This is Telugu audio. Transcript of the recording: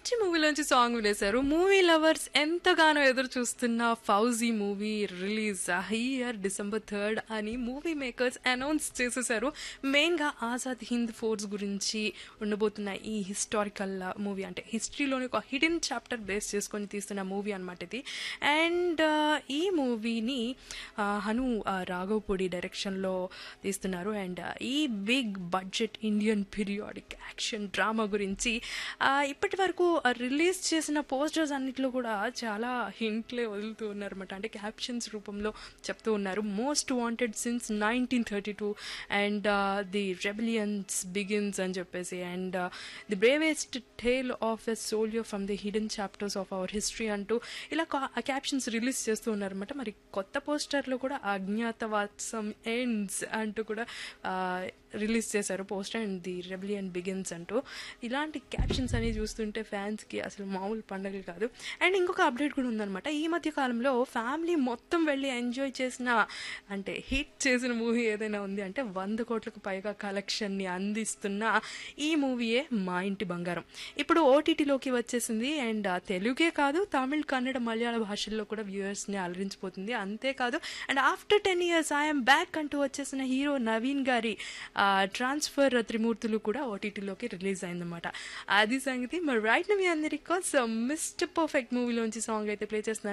మంచి మూవీలోంచి సాంగ్ వినేశారు మూవీ లవర్స్ ఎంతగానో ఎదురు చూస్తున్న ఫౌజీ మూవీ రిలీజ్ ఈ ఇయర్ డిసెంబర్ థర్డ్ అని మూవీ మేకర్స్ అనౌన్స్ చేసేసారు మెయిన్గా ఆజాద్ హింద్ ఫోర్స్ గురించి ఉండబోతున్న ఈ హిస్టారికల్ మూవీ అంటే హిస్టరీలోని ఒక హిడెన్ చాప్టర్ బేస్ చేసుకొని తీస్తున్న మూవీ అనమాట ఇది అండ్ ఈ మూవీని హను ఆ, రాఘవపూడి డైరెక్షన్లో తీస్తున్నారు అండ్ ఈ big budget Indian periodic action drama గురించి ఆ, ఇప్పటి వరకు రిలీజ్ చేసిన పోస్టర్స్ అన్నిట్లో కూడా చాలా హింట్లే వదులుతూ ఉన్నారన్నమాట అంటే క్యాప్షన్స్ రూపంలో చెప్తూ ఉన్నారు most wanted since nineteen thirty two and the rebellions begins అని చెప్పేసి and the bravest tale of a soldier from the hidden chapters of our history అంటూ ఇలా క్యాప్షన్స్ రిలీజ్ చేస్తూ ఉన్నారన్నమాట మరి కొత్త పోస్టర్లో కూడా అజ్ఞాతవాసం ఎండ్స్ అంటూ కూడా రిలీజ్ చేశారు poster and the rebellion begins అంటూ ఇలాంటి క్యాప్షన్స్ అనేవి చూస్తుంటే ఫ్యాన్స్కి అసలు మామూలు పండగలు కాదు అండ్ ఇంకొక అప్డేట్ కూడా ఉందన్నమాట ఈ మధ్య కాలంలో ఫ్యామిలీ మొత్తం వెళ్ళి ఎంజాయ్ చేసిన అంటే హిట్ చేసిన మూవీ ఏదైనా ఉంది అంటే వంద కోట్లకు పైగా కలెక్షన్ని అందిస్తున్న ఈ మూవీయే మా ఇంటి బంగారం ఇప్పుడు ఓటీటీలోకి వచ్చేసింది అండ్ తెలుగే కాదు తమిళ్ కన్నడ మలయాళ భాషల్లో కూడా వ్యూయర్స్ని అలరించిపోతుంది అంతేకాదు and after ten years I'm back అంటూ వచ్చేసిన హీరో నవీన్ గారి ట్రాన్స్ఫర్ త్రిమూర్తులు కూడా ఓటీటీలోకి రిలీజ్ అయిందన్నమాట అది సంగతి మరి రైట్ మీ అందరి కోసం మిస్టర్ పర్ఫెక్ట్ మూవీలోంచి సాంగ్ అయితే ప్లే చేస్తున్నాను